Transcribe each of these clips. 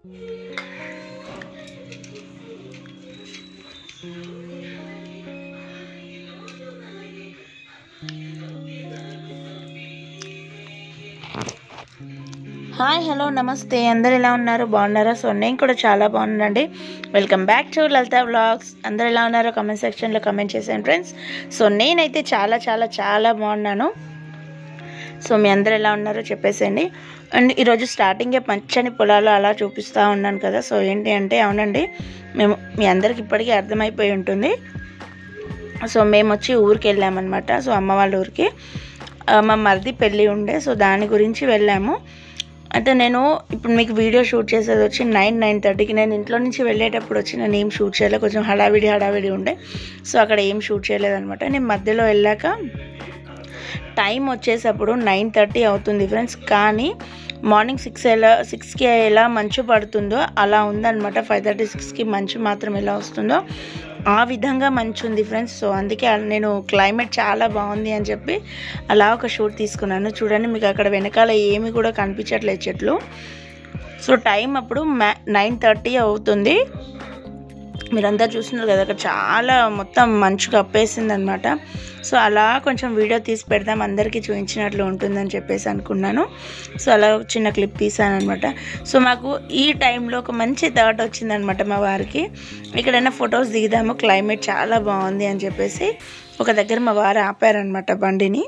Hi hello నమస్తే అందరు ఎలా ఉన్నారు బాగున్నారా సో నేను కూడా చాలా బాగున్నానండి welcome back to Lalitha vlogs అందరు ఎలా ఉన్నారో కమెంట్ సెక్షన్లో కమెంట్ చేశాను ఫ్రెండ్స్ సో నేనైతే చాలా చాలా చాలా బాగున్నాను సో మీ అందరు ఎలా ఉన్నారో చెప్పేసేయండి అండ్ ఈరోజు స్టార్టింగే పచ్చని పొలాలు అలా చూపిస్తూ ఉన్నాను కదా సో ఏంటి అంటే అవునండి మేము మీ అందరికి ఇప్పటికీ అర్థమైపోయి ఉంటుంది సో మేము వచ్చి ఊరికి వెళ్ళామన్నమాట సో అమ్మ వాళ్ళ ఊరికి ఆ, మా మరిది పెళ్ళి ఉండే సో దాని గురించి వెళ్ళాము అయితే నేను ఇప్పుడు మీకు వీడియో షూట్ చేసేది వచ్చి నైన్ నైన్ థర్టీకి నేను ఇంట్లో నుంచి వెళ్ళేటప్పుడు వచ్చి నేను ఏం షూట్ చేయలేదు కొంచెం హడావిడి హడావిడి ఉండే సో అక్కడ ఏం షూట్ చేయలేదన్నమాట నేను మధ్యలో వెళ్ళాక టైం వచ్చేసప్పుడు నైన్ థర్టీ అవుతుంది ఫ్రెండ్స్ కానీ మార్నింగ్ సిక్స్ ఎలా సిక్స్కి ఎలా మంచు పడుతుందో అలా ఉందన్నమాట ఫైవ్ థర్టీ సిక్స్కి మంచు మాత్రం ఎలా వస్తుందో ఆ విధంగా మంచు ఉంది ఫ్రెండ్స్ సో అందుకే అలా నేను క్లైమేట్ చాలా బాగుంది అని చెప్పి అలా ఒక షూట్ తీసుకున్నాను చూడండి మీకు అక్కడ వెనకాల ఏమి కూడా కనిపించట్లేదు చెట్లు సో టైం అప్పుడు మ్యా నైన్ థర్టీ అవుతుంది మీరంతా చూస్తున్నారు కదా అక్కడ చాలా మొత్తం మంచు కప్పేసింది అనమాట సో అలా కొంచెం వీడియో తీసి పెడదాం అందరికీ చూపించినట్లు ఉంటుందని చెప్పేసి అనుకున్నాను సో అలా ఒక చిన్న క్లిప్ తీసాను అనమాట సో మాకు ఈ టైంలో ఒక మంచి థాట్ వచ్చిందనమాట మా వారికి ఎక్కడైనా ఫొటోస్ దిగుదాము క్లైమేట్ చాలా బాగుంది అని చెప్పేసి ఒక దగ్గర మా వారు ఆపారనమాట బండిని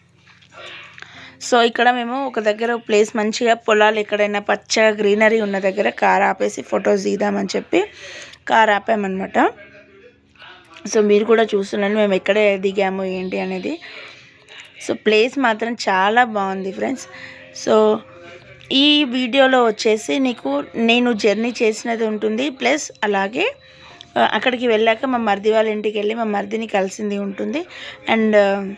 సో ఇక్కడ మేము ఒక దగ్గర ప్లేస్ మంచిగా పొలాలు ఎక్కడైనా పచ్చగా గ్రీనరీ ఉన్న దగ్గర కార్ ఆపేసి ఫొటోస్ దిగుదామని చెప్పి కార్ ఆపామన్నమాట సో మీరు కూడా చూస్తున్నాను మేము ఎక్కడే దిగాము ఏంటి అనేది సో ప్లేస్ మాత్రం చాలా బాగుంది ఫ్రెండ్స్ సో ఈ వీడియోలో వచ్చేసి నీకు నేను జర్నీ చేసినది ఉంటుంది ప్లస్ అలాగే ఆ, అక్కడికి వెళ్ళాక మా మరిది వాళ్ళ ఇంటికి వెళ్ళి మా మరిదిని కలిసింది ఉంటుంది అండ్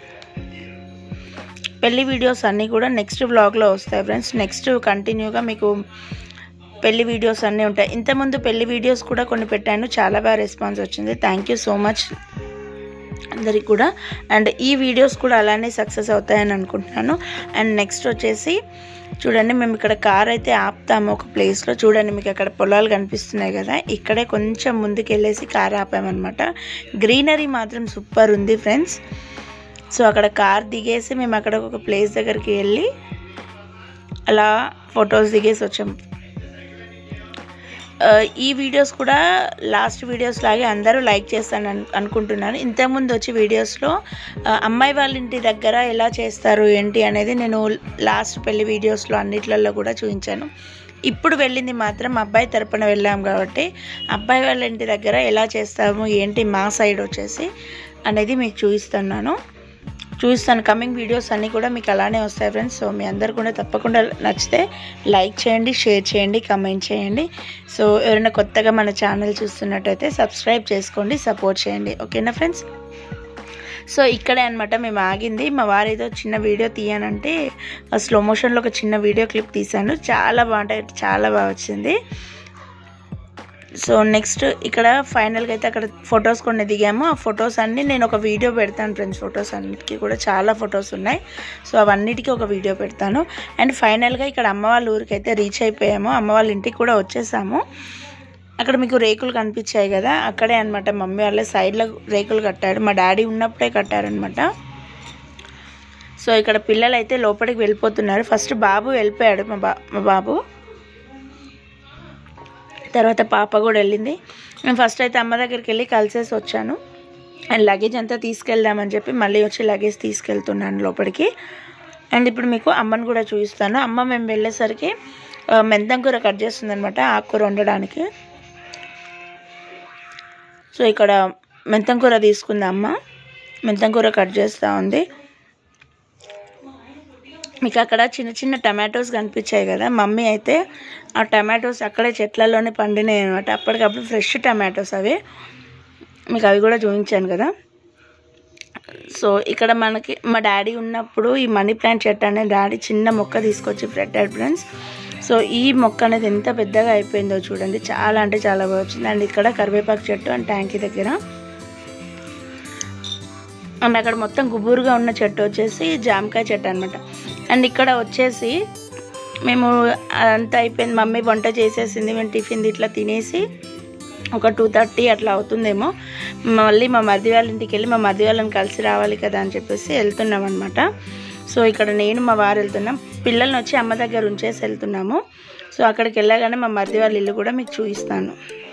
పెళ్లి వీడియోస్ అన్నీ కూడా నెక్స్ట్ వ్లాగ్లో వస్తాయి ఫ్రెండ్స్ నెక్స్ట్ కంటిన్యూగా మీకు పెళ్లి వీడియోస్ అన్నీ ఉంటాయి ఇంతకుముందు పెళ్లి వీడియోస్ కూడా కొన్ని పెట్టాను చాలా బాగా రెస్పాన్స్ వచ్చింది థ్యాంక్ యూ సో మచ్ అందరికి కూడా అండ్ ఈ వీడియోస్ కూడా అలానే సక్సెస్ అవుతాయని అనుకుంటున్నాను అండ్ నెక్స్ట్ వచ్చేసి చూడండి మేము ఇక్కడ కార్ అయితే ఆపుతాము ఒక ప్లేస్లో చూడండి మీకు అక్కడ పొలాలు కనిపిస్తున్నాయి కదా ఇక్కడే కొంచెం ముందుకు వెళ్ళేసి కార్ ఆపామన్నమాట గ్రీనరీ మాత్రం సూపర్ ఉంది ఫ్రెండ్స్ సో అక్కడ కార్ దిగేసి మేము అక్కడ ఒక ప్లేస్ దగ్గరికి వెళ్ళి అలా ఫొటోస్ దిగేసి వచ్చాము ఆ, ఈ వీడియోస్ కూడా లాస్ట్ వీడియోస్ లాగే అందరూ లైక్ చేస్తాను అను అనుకుంటున్నాను ఇంతకుముందు వచ్చి వీడియోస్లో ఆ, అమ్మాయి వాళ్ళ ఇంటి దగ్గర ఎలా చేస్తారు ఏంటి అనేది నేను లాస్ట్ పెళ్లి వీడియోస్లో అన్నిట్లలో కూడా చూపించాను ఇప్పుడు వెళ్ళింది మాత్రం అబ్బాయి తరపున వెళ్ళాం కాబట్టి అబ్బాయి వాళ్ళ ఇంటి దగ్గర ఎలా చేస్తాము ఏంటి మా సైడ్ వచ్చేసి అనేది మీకు చూపిస్తున్నాను చూస్తాను కమింగ్ వీడియోస్ అన్నీ కూడా మీకు అలానే వస్తాయి ఫ్రెండ్స్ సో మీ అందరు కూడా తప్పకుండా నచ్చితే లైక్ చేయండి షేర్ చేయండి కమెంట్ చేయండి సో ఎవరైనా కొత్తగా మన ఛానల్ చూస్తున్నట్టయితే సబ్స్క్రైబ్ చేసుకోండి సపోర్ట్ చేయండి ఓకేనా ఫ్రెండ్స్ సో ఇక్కడే అనమాట మేము ఆగింది మా వారు ఏదో చిన్న వీడియో తీయనంటే స్లో మోషన్లో ఒక చిన్న వీడియో క్లిప్ తీశాను చాలా బాగుంటాయి చాలా బాగా వచ్చింది సో నెక్స్ట్ ఇక్కడ ఫైనల్గా అయితే అక్కడ ఫొటోస్ కొన్ని దిగాము ఆ ఫొటోస్ అన్నీ నేను ఒక వీడియో పెడతాను ఫ్రెండ్స్ ఫొటోస్ అన్నిటికీ కూడా చాలా ఫొటోస్ ఉన్నాయి సో అవన్నిటికీ ఒక వీడియో పెడతాను అండ్ ఫైనల్గా ఇక్కడ అమ్మ వాళ్ళ ఊరికి అయితే రీచ్ అయిపోయాము అమ్మ వాళ్ళ ఇంటికి కూడా వచ్చేసాము అక్కడ మీకు రేకులు కనిపించాయి కదా అక్కడే అనమాట మమ్మీ వాళ్ళ సైడ్లో రేకులు కట్టాడు మా డాడీ ఉన్నప్పుడే కట్టారనమాట సో ఇక్కడ పిల్లలు అయితే లోపలికి వెళ్ళిపోతున్నారు ఫస్ట్ బాబు వెళ్ళిపోయాడు మా బా మా బాబు తర్వాత పాప కూడా వెళ్ళింది నేను ఫస్ట్ అయితే అమ్మ దగ్గరికి వెళ్ళి కలిసేసి వచ్చాను అండ్ లగేజ్ అంతా తీసుకెళ్దామని చెప్పి మళ్ళీ వచ్చి లగేజ్ తీసుకెళ్తున్నాను లోపలికి అండ్ ఇప్పుడు మీకు అమ్మని కూడా చూపిస్తాను అమ్మ మేము వెళ్ళేసరికి ఆ, మెంతం కూర కట్ చేస్తుంది అనమాట ఆకుకూర వండడానికి సో ఇక్కడ మెంతం కూర తీసుకుంది అమ్మ మెంతం కూర కట్ చేస్తూ ఉంది మీకు అక్కడ చిన్న చిన్న టమాటోస్ కనిపించాయి కదా మమ్మీ అయితే ఆ టమాటోస్ అక్కడే చెట్లలోనే పండినాయి అనమాట అప్పటికప్పుడు ఫ్రెష్ టమాటోస్ అవి మీకు అవి కూడా చూపించాను కదా సో ఇక్కడ మనకి మా డాడీ ఉన్నప్పుడు ఈ మనీ ప్లాంట్ చెట్టు అనేది డాడీ చిన్న మొక్క తీసుకొచ్చి పెట్టాడు ఫ్రెండ్స్ సో ఈ మొక్క అనేది ఎంత పెద్దగా అయిపోయిందో చూడండి చాలా అంటే చాలా బాగా వచ్చింది అండ్ ఇక్కడ కరివేపాకు చెట్టు అండ్ ట్యాంకీ దగ్గర అండ్ అక్కడ మొత్తం గుబురుగా ఉన్న చెట్టు వచ్చేసి జామకాయ చెట్టు అనమాట అండ్ ఇక్కడ వచ్చేసి మేము అంతా అయిపోయింది మమ్మీ వంట చేసేసింది మేము టిఫిన్ ఇట్లా తినేసి ఒక టూ థర్టీ అట్లా అవుతుందేమో మళ్ళీ మా మరిది వాళ్ళ ఇంటికి వెళ్ళి మా మరిది వాళ్ళని కలిసి రావాలి కదా అని చెప్పేసి వెళ్తున్నాం అనమాట సో ఇక్కడ నేను మా వారు వెళ్తున్నాం పిల్లల్ని వచ్చి అమ్మ దగ్గర ఉంచేసి వెళ్తున్నాము సో అక్కడికి వెళ్ళగానే మా మరిది వాళ్ళ ఇల్లు కూడా మీకు చూపిస్తాను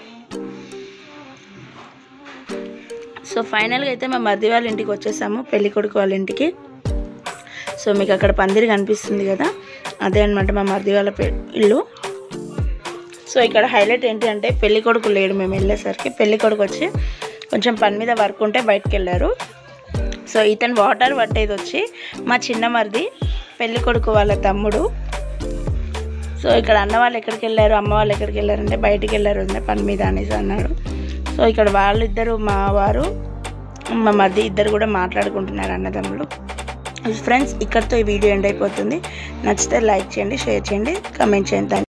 సో ఫైనల్గా అయితే మా మరిది వాళ్ళ ఇంటికి వచ్చేసాము పెళ్లి కొడుకు వాళ్ళ ఇంటికి సో మీకు అక్కడ పందిరి కనిపిస్తుంది కదా అదే అనమాట మా మరిది వాళ్ళ పె- ఇల్లు సో ఇక్కడ హైలైట్ ఏంటి అంటే పెళ్లి కొడుకు లేడు మేము వెళ్ళేసరికి పెళ్లి కొడుకు వచ్చి కొంచెం పని మీద వర్క్ ఉంటే బయటకు వెళ్ళారు సో ఇతను వాటర్ పట్టేది వచ్చి మా చిన్న మరిది పెళ్లి కొడుకు వాళ్ళ తమ్ముడు సో ఇక్కడ అన్న వాళ్ళు ఎక్కడికి వెళ్ళారు అమ్మ వాళ్ళు ఎక్కడికి వెళ్ళారు అంటే బయటికి వెళ్ళారు వదిన పని మీద అనేసి అన్నాడు సో ఇక్కడ వాళ్ళిద్దరు మా వారు మా మరిది ఇద్దరు కూడా మాట్లాడుకుంటున్నారు అన్నదమ్ములు ఫ్రెండ్స్ ఇక్కడితో ఈ వీడియో ఎండ్ అయిపోతుంది నచ్చితే లైక్ చేయండి షేర్ చేయండి కమెంట్ చేయండి Thank you.